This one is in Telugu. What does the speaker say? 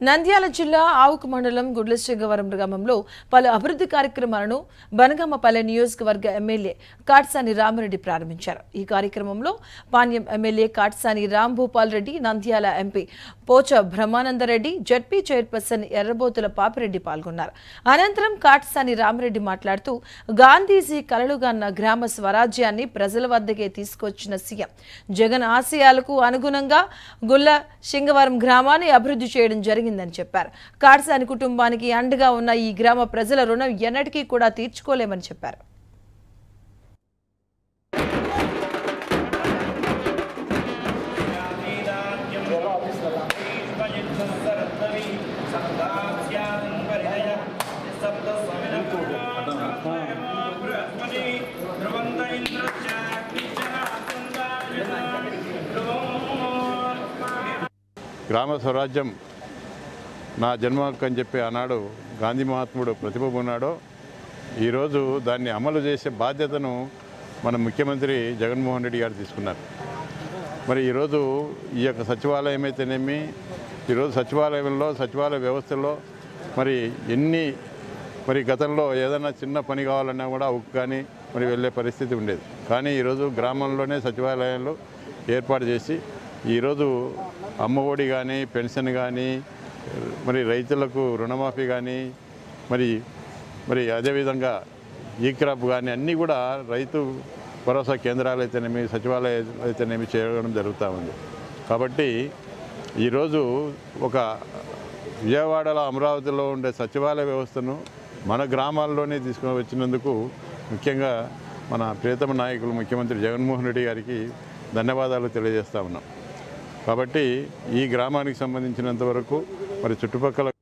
నంద్యాల జిల్లా ఆవుకు మండలం గుడ్లశృంగవరం గ్రామంలో పలు అభివృద్ధి కార్యక్రమాలను బనగామపల్లె నియోజకవర్గ ఎమ్మెల్యే కాట్సాని రామిరెడ్డి ప్రారంభించారు ఈ కార్యక్రమంలో Panyam MLA Katasani Rambhupal Reddy Nandyal MP Pocha Brahmanandareddy ZP chairperson Errabothula Papireddy పాల్గొన్నారు అనంతరం కాట్సాని రామిరెడ్డి మాట్లాడుతూ గాంధీజీ కలలుగాన్న గ్రామ స్వరాజ్యాన్ని ప్రజల వద్దకే తీసుకొచ్చిన సీఎం జగన్ ఆశయాలకు అనుగుణంగా గుల్ల శింగవరం గ్రామాన్ని అభివృద్ధి చేయడం జరిగిందని చెప్పారు కాట్సాని కుటుంబానికి అండగా ఉన్న ఈ గ్రామ ప్రజల రుణం ఎన్నటికీ కూడా తీర్చుకోలేమని చెప్పారు గ్రామ స్వరాజ్యం నా జన్మ హక్కు అని చెప్పి ఆనాడు గాంధీ మహాత్ముడు ప్రతిభ ఈరోజు దాన్ని అమలు చేసే బాధ్యతను మన ముఖ్యమంత్రి జగన్మోహన్ రెడ్డి గారు తీసుకున్నారు మరి ఈరోజు ఈ యొక్క సచివాలయం అయితేనేమి ఈరోజు సచివాలయంలో సచివాలయ వ్యవస్థలో మరి ఎన్ని మరి గతంలో ఏదైనా చిన్న పని కావాలన్నా కూడా ఉక్కు కానీ మరి వెళ్ళే పరిస్థితి ఉండేది కానీ ఈరోజు గ్రామంలోనే సచివాలయాలు ఏర్పాటు చేసి ఈరోజు అమ్మఒడి కానీ పెన్షన్ కానీ మరి రైతులకు రుణమాఫీ కానీ మరి మరి అదేవిధంగా ఈ క్రాప్ కానీ అన్నీ కూడా రైతు భరోసా కేంద్రాలు అయితేనేమి సచివాలయాలు అయితేనేమి చేయడం జరుగుతూ ఉంది కాబట్టి ఈరోజు ఒక విజయవాడలో అమరావతిలో ఉండే సచివాలయ వ్యవస్థను మన గ్రామాల్లోనే తీసుకుని వచ్చినందుకు ముఖ్యంగా మన ప్రియతమ నాయకులు ముఖ్యమంత్రి జగన్మోహన్ రెడ్డి గారికి ధన్యవాదాలు తెలియజేస్తా ఉన్నాం కాబట్టి ఈ గ్రామానికి సంబంధించినంత వరకు మరి చుట్టుపక్కల